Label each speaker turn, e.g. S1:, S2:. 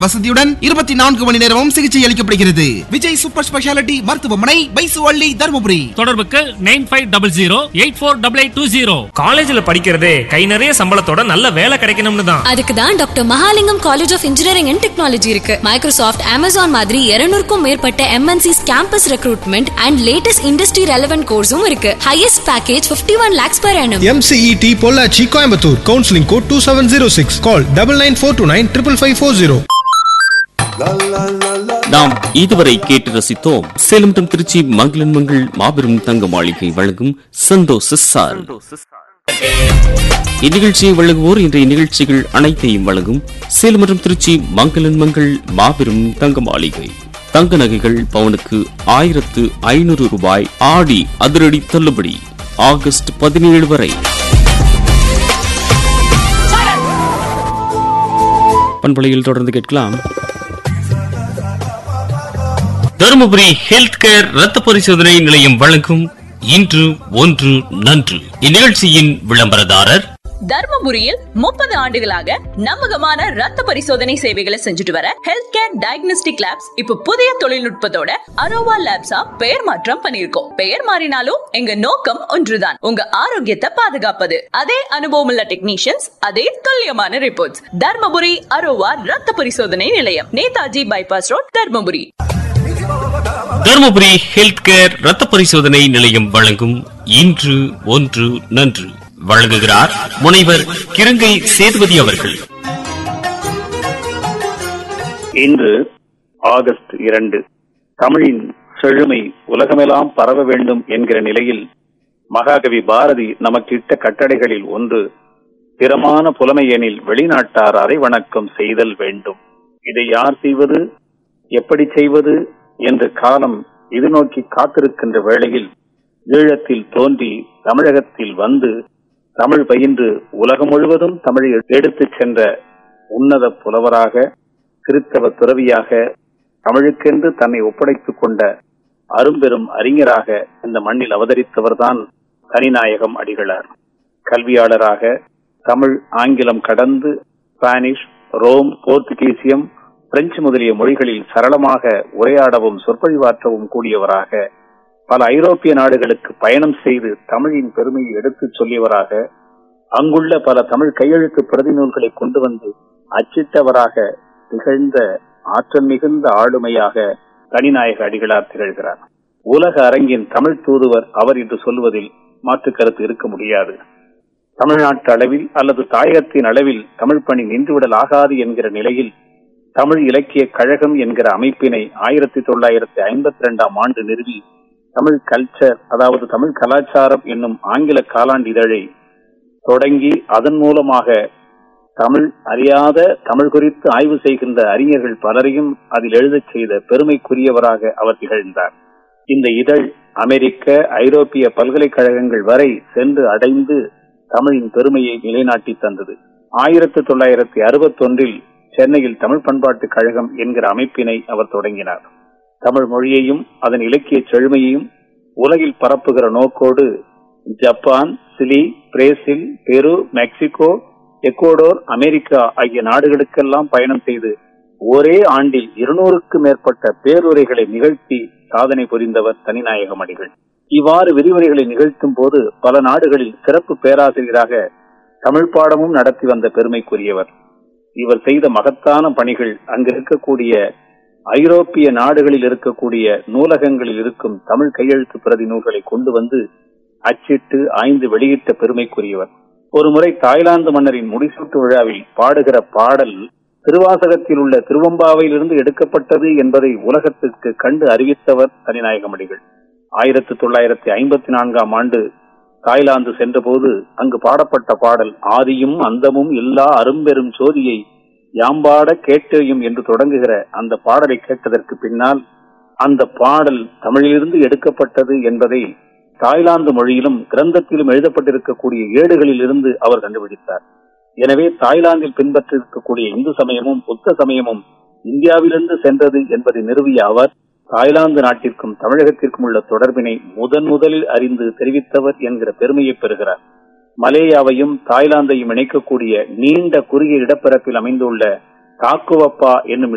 S1: வசதியுடன் இருபத்தி நான்கு மணி நேரமும் சிகிச்சை அளிக்கப்படுகிறது விஜய் சூப்பர் ஸ்பெஷாலிட்டி மருத்துவமனை பைசுவள்ளி தருமபுரி
S2: தொடர்புக்கு nine five double zero eight four double eight two zero
S3: காலேஜ்ல படிக்கிறதே கை நிறைய சம்பளத்தோட நல்ல வேலை கிடைக்கணும்னு தான்
S4: அதுக்கு தான் doctor Mahalingam college of engineering and technology இருக்கு மைக்ரோசாஃப்ட் அமேசான் மாதிரி 200க்கும் மேற்பட்ட MNCs campus recruitment and latest industry relevant கோர்ஸும் இருக்கு highest package 51 one lakhs per annum
S5: MCET Pollachi Coimbatore counselling code two seven zero six call double nine four two nine triple five four zero
S6: நாம் இதுவரை கேட்டு ரசித்தோம் சேலம் மற்றும் திருச்சி மங்களன் மங்கள் மாபெரும் தங்க மாளிகை வழங்கும் சந்தோஷ சார் இந்நிகழ்ச்சியை வழங்குவோர் இன்றைய நிகழ்ச்சிகள் அனைத்தையும் வழங்கும் சேலம் மற்றும் திருச்சி மங்களன் மங்கள் மாபெரும் தங்க மாளிகை தங்க நகைகள் பவுனுக்கு ஆயிரத்து ஐநூறு ரூபாய் ஆடி அதிரடி தள்ளுபடி ஆகஸ்ட் பதினேழு வரை பண்பலையில் தொடர்ந்து கேட்கலாம் தருமபுரி ஹெல்த் கேர் ரத்த பரிசோதனை நிலையம் வழங்கும் இன்று ஒன்று நன்று இந்நிகழ்ச்சியின் விளம்பரதாரர்
S7: தர்மபுரியில் முப்பது ஆண்டுகளாக நம்பகமான ரத்த பரிசோதனை சேவைகளை செஞ்சுட்டு வர ஹெல்த் கேர் டயக்னோஸ்டிக் லேப்ஸ் இப்ப புதிய தொழில்நுட்பத்தோட அரோவா லேப்ஸா பெயர் மாற்றம் பண்ணிருக்கோம் பெயர் மாறினாலும் எங்க நோக்கம் ஒன்றுதான் உங்க ஆரோக்கியத்தை பாதுகாப்பது அதே அனுபவம் உள்ள டெக்னீஷியன்ஸ் அதே துல்லியமான ரிப்போர்ட்ஸ் தர்மபுரி அரோவா ரத்த பரிசோதனை நிலையம் Netaji bypass road Dharmapuri
S6: Dharmapuri health care ரத்த பரிசோதனை நிலையம் வழங்கும் இன்று ஒன்று நன்று வழங்குகிறார் முனைவர் கிருங்கை சேதுபதி அவர்கள்
S8: இன்று ஆகஸ்ட் இரண்டு தமிழின் செழுமை உலகமெல்லாம் பரவ வேண்டும் என்கிற நிலையில் மகாகவி பாரதி நமக்கிட்ட கட்டளைகளில் ஒன்று திறமான புலமையெனில் வெளிநாட்டார் அரை வணக்கம் செய்தல் வேண்டும் இதை யார் செய்வது எப்படி செய்வது என்று காலம் இது நோக்கி காத்திருக்கின்ற வேளையில் ஈழத்தில் தோன்றி தமிழகத்தில் வந்து தமிழ் பயின்று உலகம் முழுவதும் தமிழை எடுத்துச் சென்ற உன்னத புலவராக கிறித்தவ துறவியாக தமிழுக்கென்று தன்னை ஒப்படைத்துக் கொண்ட அரும்பெரும் அறிஞராக இந்த மண்ணில் அவதரித்தவர்தான் தனிநாயகம் அடிகளார் கல்வியாளராக தமிழ் ஆங்கிலம் கடந்து ஸ்பானிஷ் ரோம் போர்த்துகீசியம் பிரெஞ்சு முதலிய மொழிகளில் சரளமாக உரையாடவும் சொற்பொழிவாற்றவும் கூடியவராக பல ஐரோப்பிய நாடுகளுக்கு பயணம் செய்து தமிழின் பெருமையை எடுத்துச் சொல்லியவராக அங்குள்ள பல தமிழ் கையெழுத்து பிரதிநூல்களை கொண்டு வந்து அச்சிட்டவராக திகழ்ந்த ஆற்றல் மிகுந்த ஆளுமையாக தனிநாயக அடிகளார் திகழ்கிறார் உலக அரங்கின் தமிழ் தூதுவர் அவர் என்று சொல்வதில் மாற்று கருத்து இருக்க முடியாது தமிழ்நாட்டு அளவில் அல்லது தாயகத்தின் அளவில் தமிழ் பணி நின்றுவிடல் ஆகாது என்கிற நிலையில் தமிழ் இலக்கிய கழகம் என்கிற அமைப்பினை ஆயிரத்தி தொள்ளாயிரத்தி ஐம்பத்தி இரண்டாம் ஆண்டு நிறுவி தமிழ் கல்ச்சர் அதாவது தமிழ் கலாச்சாரம் என்னும் ஆங்கில காலாண்டு இதழை தொடங்கி அதன் மூலமாக தமிழ் அறியாத தமிழ் குறித்து ஆய்வு செய்கின்ற அறிஞர்கள் பலரையும் அதில் எழுதச் செய்த பெருமைக்குரியவராக அவர் திகழ்ந்தார் இந்த இதழ் அமெரிக்க ஐரோப்பிய பல்கலைக்கழகங்கள் வரை சென்று அடைந்து தமிழின் பெருமையை நிலைநாட்டி தந்தது ஆயிரத்தி தொள்ளாயிரத்தி அறுபத்தி ஒன்றில் சென்னையில் தமிழ் பண்பாட்டு கழகம் என்கிற அமைப்பினை அவர் தொடங்கினார் தமிழ் மொழியையும் அதன் இலக்கிய செழுமையையும் உலகில் பரப்புகிற நோக்கோடு Japan Chile Brazil Peru Mexico Ecuador America ஆகிய நாடுகளுக்கெல்லாம் பயணம் செய்து ஒரே ஆண்டில் இருநூறுக்கும் மேற்பட்ட பேருரைகளை நிகழ்த்தி சாதனை புரிந்தவர் தனிநாயகம் அடிகள் இவ்வாறு விரிவுரைகளை நிகழ்த்தும் போது பல நாடுகளில் சிறப்பு பேராசிரியராக தமிழ் பாடமும் நடத்தி வந்த பெருமைக்குரியவர் இவர் செய்த மகத்தான பணிகள் அங்கு இருக்கக்கூடிய ஐரோப்பிய நாடுகளில் இருக்கக்கூடிய நூலகங்களில் இருக்கும் தமிழ் கையெழுத்து பிரதி நூல்களை கொண்டு வந்து அச்சிட்டு ஆய்ந்து வெளியிட்ட பெருமைக்குரியவர் ஒரு முறை தாய்லாந்து மன்னரின் முடிசூட்டு விழாவில் பாடுகிற பாடல் திருவாசகத்தில் உள்ள திருவம்பாவையிலிருந்து எடுக்கப்பட்டது என்பதை உலகத்திற்கு கண்டு அறிவித்தவர் தனிநாயகமடிகள் ஆயிரத்தி தொள்ளாயிரத்தி ஐம்பத்தி நான்காம் ஆண்டு தாய்லாந்து சென்றபோது அங்கு பாடப்பட்ட பாடல் ஆதியும் அந்தமும் எல்லா அரும்பெரும் சோதியை யாம்பாட கேட்டேயும் என்று தொடங்குகிற அந்த பாடலை கேட்டதற்கு பின்னால் அந்த பாடல் தமிழிலிருந்து எடுக்கப்பட்டது என்பதை தாய்லாந்து மொழியிலும் கிரந்தத்திலும் எழுதப்பட்டிருக்கக்கூடிய ஏடுகளில் இருந்து அவர் கண்டுபிடித்தார் எனவே தாய்லாந்தில் பின்பற்றிருக்கக்கூடிய இந்து சமயமும் புத்த சமயமும் இந்தியாவிலிருந்து சென்றது என்பதை நிறுவிய அவர் தாய்லாந்து நாட்டிற்கும் தமிழகத்திற்கும் உள்ள தொடர்பினை முதன் முதலில் அறிந்து தெரிவித்தவர் என்கிற பெருமையை பெறுகிறார் மலேயாவையும் தாய்லாந்தையும் இணைக்கக்கூடிய நீண்ட குறுகிய இடப்பரப்பில் அமைந்துள்ள காக்குவப்பா என்னும்